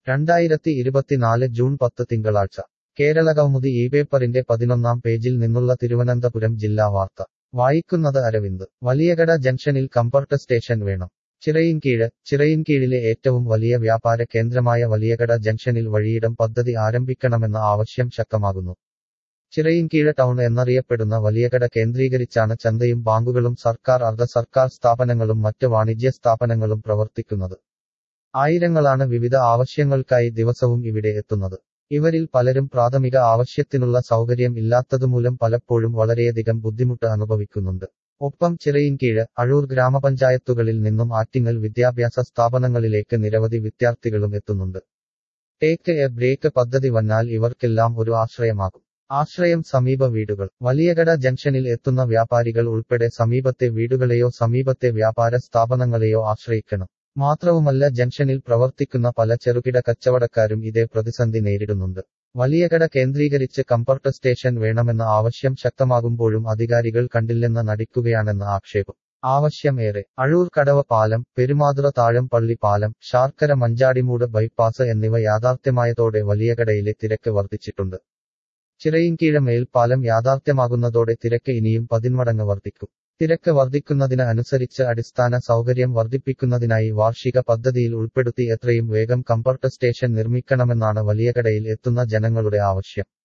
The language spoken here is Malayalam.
രണ്ടായിരത്തി ഇരുപത്തിനാല് ജൂൺ പത്ത് തിങ്കളാഴ്ച കേരളകൗമുദി ഈ പേപ്പറിന്റെ പതിനൊന്നാം പേജിൽ നിന്നുള്ള തിരുവനന്തപുരം ജില്ലാ വാർത്ത വായിക്കുന്നത് അരവിന്ദ് വലിയകട ജംഗ്ഷനിൽ കംഫർട്ട് സ്റ്റേഷൻ വേണം ചിറയിൻകീഴ് ചിറയിൻകീഴിലെ ഏറ്റവും വലിയ വ്യാപാര കേന്ദ്രമായ വലിയകട ജംഗ്ഷനിൽ വഴിയിടം പദ്ധതി ആരംഭിക്കണമെന്ന ആവശ്യം ശക്തമാകുന്നു ചിറയിൻകീഴ് ടൗൺ എന്നറിയപ്പെടുന്ന വലിയകട കേന്ദ്രീകരിച്ചാണ് ചന്തയും ബാങ്കുകളും സർക്കാർ അർദ്ധ സർക്കാർ സ്ഥാപനങ്ങളും മറ്റ് വാണിജ്യ സ്ഥാപനങ്ങളും പ്രവർത്തിക്കുന്നത് ആയിരങ്ങളാണ് വിവിധ ആവശ്യങ്ങൾക്കായി ദിവസവും ഇവിടെ എത്തുന്നത് ഇവരിൽ പലരും പ്രാഥമിക ആവശ്യത്തിനുള്ള സൗകര്യം ഇല്ലാത്തതുമൂലം പലപ്പോഴും വളരെയധികം ബുദ്ധിമുട്ട് അനുഭവിക്കുന്നുണ്ട് ഒപ്പം ചിറയിൻകീഴ് അഴൂർ ഗ്രാമപഞ്ചായത്തുകളിൽ നിന്നും ആറ്റിങ്ങൽ വിദ്യാഭ്യാസ സ്ഥാപനങ്ങളിലേക്ക് നിരവധി വിദ്യാർത്ഥികളും എത്തുന്നുണ്ട് ടേക്ക് എ ബ്രേക്ക് പദ്ധതി വന്നാൽ ഇവർക്കെല്ലാം ഒരു ആശ്രയമാകും ആശ്രയം സമീപ വീടുകൾ വലിയകട ജംഗ്ഷനിൽ എത്തുന്ന വ്യാപാരികൾ ഉൾപ്പെടെ സമീപത്തെ വീടുകളെയോ സമീപത്തെ വ്യാപാര സ്ഥാപനങ്ങളെയോ ആശ്രയിക്കണം മാത്രവുമല്ല ജംഗ്ഷനിൽ പ്രവർത്തിക്കുന്ന പല ചെറുകിട കച്ചവടക്കാരും ഇതേ പ്രതിസന്ധി നേരിടുന്നുണ്ട് വലിയകട കേന്ദ്രീകരിച്ച് കംഫർട്ട് സ്റ്റേഷൻ വേണമെന്ന ആവശ്യം ശക്തമാകുമ്പോഴും അധികാരികൾ കണ്ടില്ലെന്ന് നടിക്കുകയാണെന്ന ആക്ഷേപം ആവശ്യം ഏറെ അഴൂർ കടവ പാലം പെരുമാതുറ താഴം പള്ളി പാലം ശാർക്കര മഞ്ചാടിമൂട് ബൈപ്പാസ് എന്നിവ യാഥാർത്ഥ്യമായതോടെ വലിയകടയിലെ തിരക്ക് വർദ്ധിച്ചിട്ടുണ്ട് ചിറയിൻകീഴ മേൽപ്പാലം യാഥാർത്ഥ്യമാകുന്നതോടെ തിരക്ക് ഇനിയും പതിന്മടങ്ങ് വർദ്ധിക്കും തിരക്ക് വർദ്ധിക്കുന്നതിന് അനുസരിച്ച് അടിസ്ഥാന സൗകര്യം വർദ്ധിപ്പിക്കുന്നതിനായി വാർഷിക പദ്ധതിയിൽ ഉൾപ്പെടുത്തി എത്രയും വേഗം കംഫർട്ട് സ്റ്റേഷൻ നിർമ്മിക്കണമെന്നാണ് വലിയകടയിൽ എത്തുന്ന ജനങ്ങളുടെ ആവശ്യം